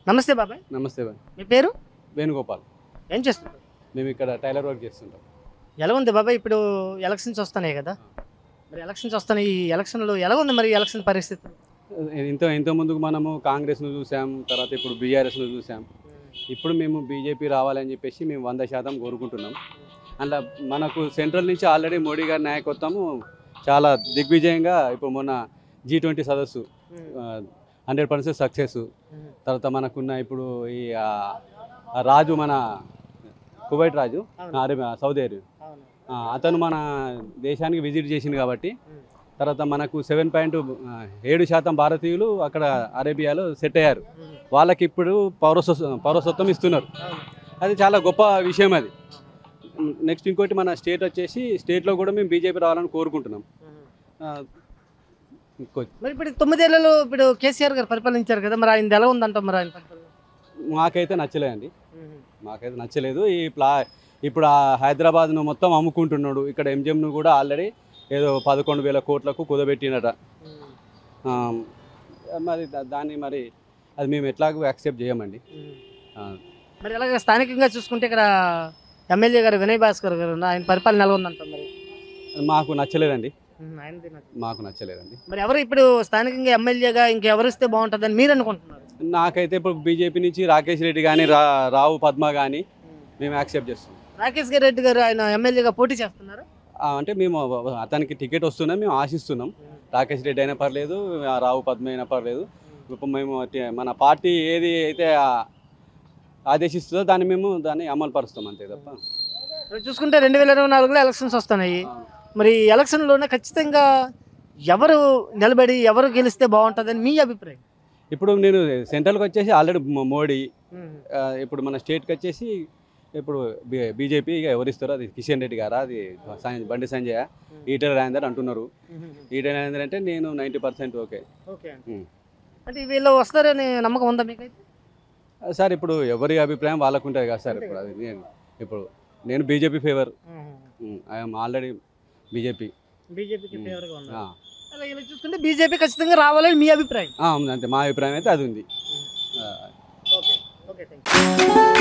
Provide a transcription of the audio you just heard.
నమస్తే బాబాయ్ నమస్తే బాయ్ మీ పేరు వేణుగోపాల్ ఏం చేస్తున్నారు మేము ఇక్కడ టైలర్ వర్క్ చేస్తుంటాం ఎలా ఉంది బాబాయ్ ఇప్పుడు ఎలక్షన్స్ వస్తున్నాయి కదా మరి ఎలక్షన్స్ వస్తున్నాయి ఈ ఎలక్షన్లో ఎలా ఉంది మరి ఎలక్షన్ పరిస్థితి ఇంత ఇంత ముందుకు మనము కాంగ్రెస్ను చూసాం తర్వాత ఇప్పుడు బీఆర్ఎస్ను చూసాం ఇప్పుడు మేము బీజేపీ రావాలని చెప్పేసి మేము వంద శాతం కోరుకుంటున్నాం అందులో మనకు సెంట్రల్ నుంచి ఆల్రెడీ మోడీ గారి నాయకత్వము చాలా దిగ్విజయంగా ఇప్పుడు మొన్న జీ ట్వంటీ సదస్సు హండ్రెడ్ పర్సెంట్ సక్సెస్ తర్వాత మనకున్న ఇప్పుడు ఈ ఆ, ఆ రాజు మన కువైట్ రాజు అవును. అరేబియా సౌదీ అరేబియా అవును ఆ, అతను మన దేశానికి విజిట్ చేసింది కాబట్టి తర్వాత మనకు సెవెన్ పాయింట్ ఏడు శాతం భారతీయులు అక్కడ అరేబియాలో సెట్ అయ్యారు వాళ్ళకి ఇప్పుడు పౌరస్వ పౌరసత్వం ఇస్తున్నారు అది చాలా గొప్ప విషయం అది నెక్స్ట్ ఇంకోటి మన స్టేట్ వచ్చేసి స్టేట్లో కూడా మేము బీజేపీ రావాలని కోరుకుంటున్నాం ఆ, ఇంకో మరి ఇప్పుడు తొమ్మిదేళ్లలో ఇప్పుడు కేసీఆర్ గారు పరిపాలించారు కదా మరి ఆయన ఎలా ఉందంట మరి ఆయన పరిపాలన మాకైతే నచ్చలేదండి మాకైతే నచ్చలేదు ఈ ప్లా ఇప్పుడు ఆ హైదరాబాద్ను మొత్తం అమ్ముకుంటున్నాడు ఇక్కడ ఎంజిఎంను కూడా ఆల్రెడీ ఏదో పదకొండు వేల కోట్లకు కుదబెట్టినట ఆ, మరి దా- దాన్ని మరి అది మేము ఎట్లాగో యాక్సెప్ట్ చేయమండి ఆ, మరి అలాగే స్థానికంగా చూసుకుంటే ఇక్కడ ఎమ్మెల్యే గారు వినయ్ భాస్కర్ గారు ఉన్నారు. ఆయన పరిపాలన ఎలా ఉందంట మరి మాకు నచ్చలేదండి ఆయనది నాకు. మాకు నచ్చలేదండి మరి ఎవరు ఇప్పుడు స్థానికంగా ఎమ్మెల్యేగా ఇంకెవరు ఇస్తే బాగుంటుందని మీరు అనుకుంటున్నారు నాకైతే ఇప్పుడు బీజేపీ నుంచి రాకేష్ రెడ్డి కానీ రా రావు పద్మ కానీ మేము యాక్సెప్ట్ చేస్తాం రాకేష్ గారి రెడ్డి గారు ఆయన ఎమ్మెల్యేగా పోటీ చేస్తున్నారు ఆ, అంటే మేము అతనికి టికెట్ వస్తున్నాం మేము ఆశిస్తున్నాం రాకేష్ రెడ్డి అయినా పర్లేదు ఆ రావు పద్మ అయినా పర్లేదు ఇప్పుడు మేము టి- మన పార్టీ ఏది అయితే ఆ- ఆదేశిస్తుందో దాన్ని మేము దాన్ని అమలు పరుస్తాం అంతే తప్ప ఇప్పుడు చూసుకుంటే రెండు వేల ఇరవై నాలుగులో ఎలక్షన్స్ వస్తున్నాయి మరి ఈ ఎలక్షన్లోనే ఖచ్చితంగా ఎవరు నిలబడి ఎవరు గెలిస్తే బాగుంటుందని మీ అభిప్రాయం ఇప్పుడు నేను సెంట్రల్కి వచ్చేసి ఆల్రెడీ మోడీ ఆ, ఇప్పుడు మన స్టేట్కి వచ్చేసి ఇప్పుడు బీ- బీజేపీ ఇక ఎవరిస్తారో అది కిషన్ రెడ్డి గారా అది సం- బండి సంజయ్ ఈటెల రాజేందర్ అంటున్నారు ఈటెల రాజేందర్ అంటే నేను నైంటీ పర్సెంట్ ఓకే ఓకే ఉమ్. అంటే వీళ్ళు వస్తారని నమ్మకం ఉందా మీకైతే సార్ ఇప్పుడు ఎవరి అభిప్రాయం వాళ్ళకు ఉంటుంది కదా సార్ ఇప్పుడు అది నేను ఇప్పుడు నేను BJP favour I'm already BJP బీజేపీకి ఫేవర్గా ఉంది ఆ. అలా ఇలా చూసుకుంటే బీజేపీ ఖచ్చితంగా రావాలని మీ అభిప్రాయం ఆ, ఉంది అంతే మా అభిప్రాయం అయితే అది ఉంది ఆ, ఓకే ఓకే థ్యాంక్ యూ